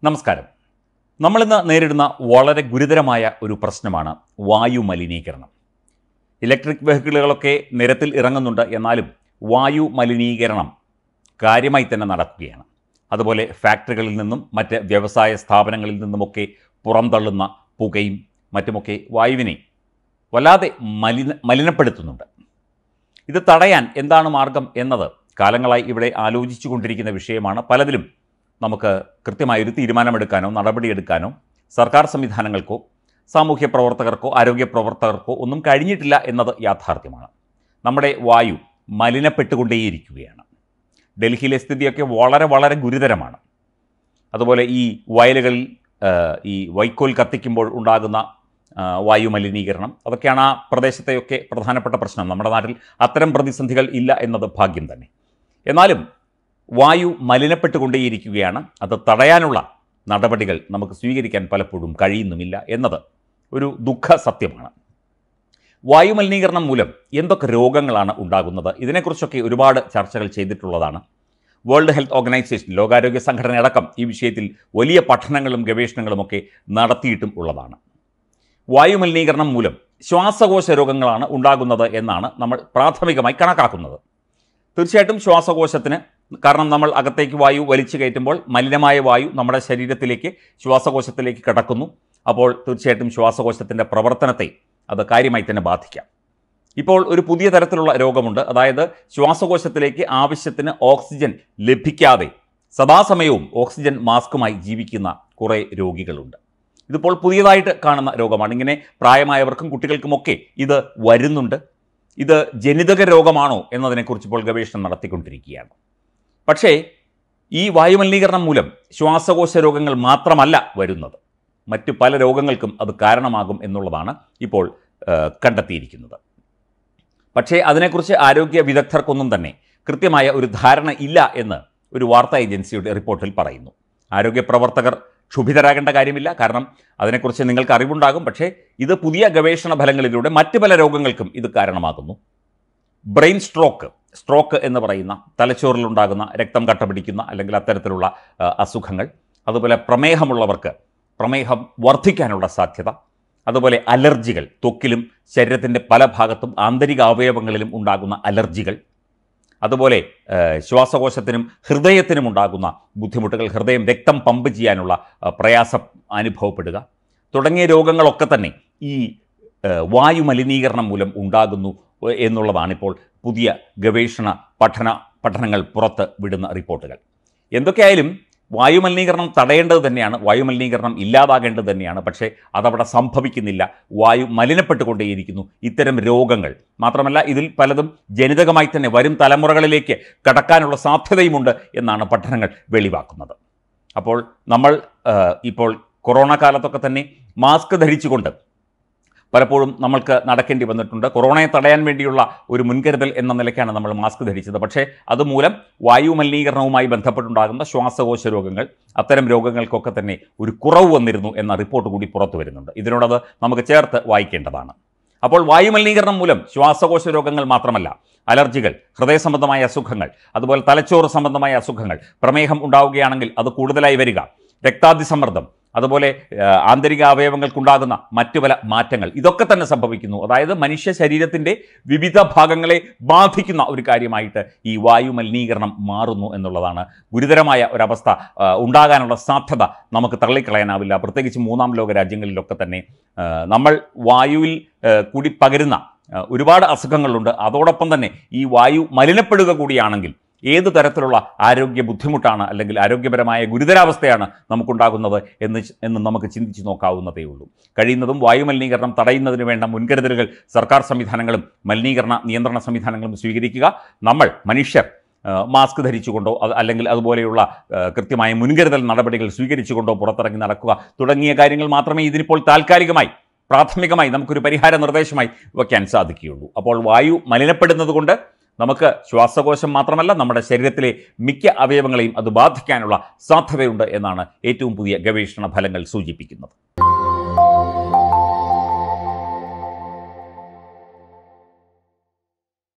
നമസ്കാരം നമ്മളിന്ന് നേരിടുന്ന വളരെ ഗുരുതരമായ ഒരു പ്രശ്നമാണ് വായു മലിനീകരണം ഇലക്ട്രിക് വെഹിക്കിളുകളൊക്കെ നിരത്തിൽ ഇറങ്ങുന്നുണ്ട് എന്നാലും വായു മലിനീകരണം കാര്യമായി തന്നെ നടക്കുകയാണ് അതുപോലെ ഫാക്ടറികളിൽ നിന്നും മറ്റ് വ്യവസായ സ്ഥാപനങ്ങളിൽ നിന്നുമൊക്കെ പുറന്തള്ളുന്ന പുകയും മറ്റുമൊക്കെ വായുവിനെ വല്ലാതെ മലിന മലിനപ്പെടുത്തുന്നുണ്ട് ഇത് തടയാൻ എന്താണ് മാർഗം എന്നത് കാലങ്ങളായി ഇവിടെ ആലോചിച്ചു കൊണ്ടിരിക്കുന്ന വിഷയമാണ് പലതിലും നമുക്ക് കൃത്യമായൊരു തീരുമാനമെടുക്കാനോ നടപടിയെടുക്കാനോ സർക്കാർ സംവിധാനങ്ങൾക്കോ സാമൂഹ്യ പ്രവർത്തകർക്കോ ആരോഗ്യ പ്രവർത്തകർക്കോ ഒന്നും കഴിഞ്ഞിട്ടില്ല എന്നത് യാഥാർത്ഥ്യമാണ് നമ്മുടെ വായു മലിനപ്പെട്ടുകൊണ്ടേയിരിക്കുകയാണ് ഡൽഹിയിലെ സ്ഥിതിയൊക്കെ വളരെ വളരെ ഗുരുതരമാണ് അതുപോലെ ഈ വയലുകളിൽ ആ, ഈ വൈക്കോൽ കത്തിക്കുമ്പോൾ ഉണ്ടാകുന്ന ആ, വായു മലിനീകരണം അതൊക്കെയാണ് ആ പ്രദേശത്തെയൊക്കെ പ്രധാനപ്പെട്ട പ്രശ്നം നമ്മുടെ നാട്ടിൽ അത്തരം പ്രതിസന്ധികൾ ഇല്ല എന്നത് ഭാഗ്യം തന്നെ എന്നാലും വായു മലിനപ്പെട്ടുകൊണ്ടേയിരിക്കുകയാണ് അത് തടയാനുള്ള നടപടികൾ നമുക്ക് സ്വീകരിക്കാൻ പലപ്പോഴും കഴിയുന്നുമില്ല എന്നത് ഒരു ദുഃഖ സത്യമാണ് വായു മലിനീകരണം മൂലം എന്തൊക്കെ രോഗങ്ങളാണ് ഉണ്ടാകുന്നത് ഇതിനെക്കുറിച്ചൊക്കെ ഒരുപാട് ചർച്ചകൾ ചെയ്തിട്ടുള്ളതാണ് വേൾഡ് ഹെൽത്ത് ഓർഗനൈസേഷൻ ലോകാരോഗ്യ സംഘടന അടക്കം ഈ വിഷയത്തിൽ വലിയ പഠനങ്ങളും ഗവേഷണങ്ങളുമൊക്കെ നടത്തിയിട്ടും ഉള്ളതാണ് വായു മലിനീകരണം മൂലം ശ്വാസകോശ രോഗങ്ങളാണ് ഉണ്ടാകുന്നത് എന്നാണ് നമ്മൾ പ്രാഥമികമായി കണക്കാക്കുന്നത് തീർച്ചയായിട്ടും ശ്വാസകോശത്തിന് കാരണം നമ്മൾ അകത്തേക്ക് വായു വലിച്ചു കയറ്റുമ്പോൾ മലിനമായ വായു നമ്മുടെ ശരീരത്തിലേക്ക് ശ്വാസകോശത്തിലേക്ക് കിടക്കുന്നു അപ്പോൾ തീർച്ചയായിട്ടും ശ്വാസകോശത്തിൻ്റെ പ്രവർത്തനത്തെ അത് കാര്യമായി തന്നെ ബാധിക്കാം ഇപ്പോൾ ഒരു പുതിയ തരത്തിലുള്ള രോഗമുണ്ട് അതായത് ശ്വാസകോശത്തിലേക്ക് ആവശ്യത്തിന് ഓക്സിജൻ ലഭിക്കാതെ സദാസമയവും ഓക്സിജൻ മാസ്കുമായി ജീവിക്കുന്ന കുറേ രോഗികളുണ്ട് ഇതിപ്പോൾ പുതിയതായിട്ട് കാണുന്ന രോഗമാണ് ഇങ്ങനെ പ്രായമായവർക്കും കുട്ടികൾക്കുമൊക്കെ ഇത് വരുന്നുണ്ട് ഇത് ജനിതക രോഗമാണോ എന്നതിനെക്കുറിച്ച് ഇപ്പോൾ ഗവേഷണം നടത്തിക്കൊണ്ടിരിക്കുകയാണ് പക്ഷേ ഈ വായുമലിനീകരണം മൂലം ശ്വാസകോശ രോഗങ്ങൾ മാത്രമല്ല വരുന്നത് മറ്റു പല രോഗങ്ങൾക്കും അത് കാരണമാകും എന്നുള്ളതാണ് ഇപ്പോൾ ആ, കണ്ടെത്തിയിരിക്കുന്നത് പക്ഷേ അതിനെക്കുറിച്ച് ആരോഗ്യ വിദഗ്ധർക്കൊന്നും തന്നെ കൃത്യമായ ഒരു ധാരണ ഇല്ല എന്ന് ഒരു വാർത്താ ഏജൻസിയുടെ റിപ്പോർട്ടിൽ പറയുന്നു ആരോഗ്യ പ്രവർത്തകർ ക്ഷുഭിതരാകേണ്ട കാര്യമില്ല കാരണം അതിനെക്കുറിച്ച് നിങ്ങൾക്ക് അറിവുണ്ടാകും പക്ഷേ ഇത് പുതിയ ഗവേഷണ ഫലങ്ങളിലൂടെ മറ്റ് പല രോഗങ്ങൾക്കും ഇത് കാരണമാകുന്നു ബ്രെയിൻ സ്ട്രോക്ക് സ്ട്രോക്ക് എന്ന് പറയുന്ന തലച്ചോറിലുണ്ടാകുന്ന രക്തം കട്ടപിടിക്കുന്ന അല്ലെങ്കിൽ അത്തരത്തിലുള്ള ആ, അസുഖങ്ങൾ അതുപോലെ പ്രമേഹമുള്ളവർക്ക് പ്രമേഹം വർദ്ധിക്കാനുള്ള സാധ്യത അതുപോലെ അലർജികൾ ത്വക്കിലും ശരീരത്തിൻ്റെ പല ഭാഗത്തും ആന്തരിക അവയവങ്ങളിലും ഉണ്ടാകുന്ന അലർജികൾ അതുപോലെ ആ, ശ്വാസകോശത്തിനും ഹൃദയത്തിനും ഉണ്ടാകുന്ന ബുദ്ധിമുട്ടുകൾ ഹൃദയം രക്തം പമ്പ് ചെയ്യാനുള്ള ആ, പ്രയാസം അനുഭവപ്പെടുക തുടങ്ങിയ രോഗങ്ങളൊക്കെ തന്നെ ഈ ആ, വായു മലിനീകരണം മൂലം ഉണ്ടാകുന്നു എന്നുള്ളതാണ് ഇപ്പോൾ പുതിയ ഗവേഷണ പഠന പഠനങ്ങൾ പുറത്ത് വിടുന്ന റിപ്പോർട്ടുകൾ എന്തൊക്കെയായാലും വായു മലിനീകരണം തടയേണ്ടത് തന്നെയാണ് വായു മലിനീകരണം ഇല്ലാതാകേണ്ടത് തന്നെയാണ് പക്ഷേ അതവിടെ സംഭവിക്കുന്നില്ല വായു മലിനപ്പെട്ടുകൊണ്ടേയിരിക്കുന്നു ഇത്തരം രോഗങ്ങൾ മാത്രമല്ല ഇതിൽ പലതും ജനിതകമായി തന്നെ വരും തലമുറകളിലേക്ക് കടക്കാനുള്ള സാധ്യതയുമുണ്ട് എന്നാണ് പഠനങ്ങൾ വെളിവാക്കുന്നത് അപ്പോൾ നമ്മൾ ആ, ഇപ്പോൾ കൊറോണ കാലത്തൊക്കെ തന്നെ മാസ്ക് ധരിച്ചുകൊണ്ട് പലപ്പോഴും നമ്മൾക്ക് നടക്കേണ്ടി വന്നിട്ടുണ്ട് കൊറോണയെ തടയാൻ വേണ്ടിയുള്ള ഒരു മുൻകരുതൽ എന്ന നിലയ്ക്കാണ് നമ്മൾ മാസ്ക് ധരിച്ചത് പക്ഷേ അതുമൂലം വായു മലിനീകരണവുമായി ബന്ധപ്പെട്ടുണ്ടാകുന്ന ശ്വാസകോശ രോഗങ്ങൾ അത്തരം രോഗങ്ങൾക്കൊക്കെ തന്നെ ഒരു കുറവ് വന്നിരുന്നു എന്ന റിപ്പോർട്ട് കൂടി പുറത്തു വരുന്നുണ്ട് ഇതിനോടത് നമുക്ക് ചേർത്ത് വായിക്കേണ്ടതാണ് അപ്പോൾ വായു മലിനീകരണം മൂലം ശ്വാസകോശ രോഗങ്ങൾ മാത്രമല്ല അലർജികൾ ഹൃദയ സംബന്ധമായ അസുഖങ്ങൾ അതുപോലെ തലച്ചോറ് സംബന്ധമായ അസുഖങ്ങൾ പ്രമേഹം ഉണ്ടാവുകയാണെങ്കിൽ അത് കൂടുതലായി വരിക രക്താതിസമ്മർദ്ദം അതുപോലെ ആ, ആന്തരിക അവയവങ്ങൾക്കുണ്ടാകുന്ന മറ്റു പല മാറ്റങ്ങൾ ഇതൊക്കെ തന്നെ സംഭവിക്കുന്നു അതായത് മനുഷ്യ ശരീരത്തിൻ്റെ വിവിധ ഭാഗങ്ങളെ ബാധിക്കുന്ന ഒരു കാര്യമായിട്ട് ഈ വായു മലിനീകരണം മാറുന്നു എന്നുള്ളതാണ് ഗുരുതരമായ ഒരവസ്ഥ ആ, ഉണ്ടാകാനുള്ള സാധ്യത നമുക്ക് തള്ളിക്കളയാനാവില്ല പ്രത്യേകിച്ച് മൂന്നാം ലോക രാജ്യങ്ങളിലൊക്കെ തന്നെ ആ, നമ്മൾ വായുവിൽ ആ, കൂടി പകരുന്ന ആ, ഒരുപാട് അസുഖങ്ങളുണ്ട് അതോടൊപ്പം തന്നെ ഈ വായു മലിനപ്പെടുക കൂടിയാണെങ്കിൽ ഏത് തരത്തിലുള്ള ആരോഗ്യ ബുദ്ധിമുട്ടാണ് അല്ലെങ്കിൽ ആരോഗ്യപരമായ ഗുരുതരാവസ്ഥയാണ് നമുക്കുണ്ടാകുന്നത് എന്ന് ച്- എന്ന് നമുക്ക് ചിന്തിച്ച് നോക്കാവുന്നതേ ഉള്ളൂ കഴിയുന്നതും വായു മലിനീകരണം തടയുന്നതിന് വേണ്ട മുൻകരുതലുകൾ സർക്കാർ സംവിധാനങ്ങളും മലിനീകരണ നിയന്ത്രണ സംവിധാനങ്ങളും സ്വീകരിക്കുക നമ്മൾ മനുഷ്യർ ആ, മാസ്ക് ധരിച്ചുകൊണ്ടോ അത് അല്ലെങ്കിൽ അതുപോലെയുള്ള ആ, കൃത്യമായ മുൻകരുതൽ നടപടികൾ സ്വീകരിച്ചുകൊണ്ടോ പുറത്തിറങ്ങി നടക്കുക തുടങ്ങിയ കാര്യങ്ങൾ മാത്രമേ ഇതിനിപ്പോൾ താൽക്കാലികമായി പ്രാഥമികമായി നമുക്കൊരു പരിഹാര നിർദ്ദേശമായി വയ്ക്കാൻ സാധിക്കുകയുള്ളൂ അപ്പോൾ വായു മലിനപ്പെടുന്നത് കൊണ്ട് നമുക്ക് ശ്വാസകോശം മാത്രമല്ല നമ്മുടെ ശരീരത്തിലെ മിക്ക അവയവങ്ങളെയും അത് ബാധിക്കാനുള്ള സാധ്യതയുണ്ട് എന്നാണ് ഏറ്റവും പുതിയ ഗവേഷണ ഫലങ്ങൾ സൂചിപ്പിക്കുന്നത്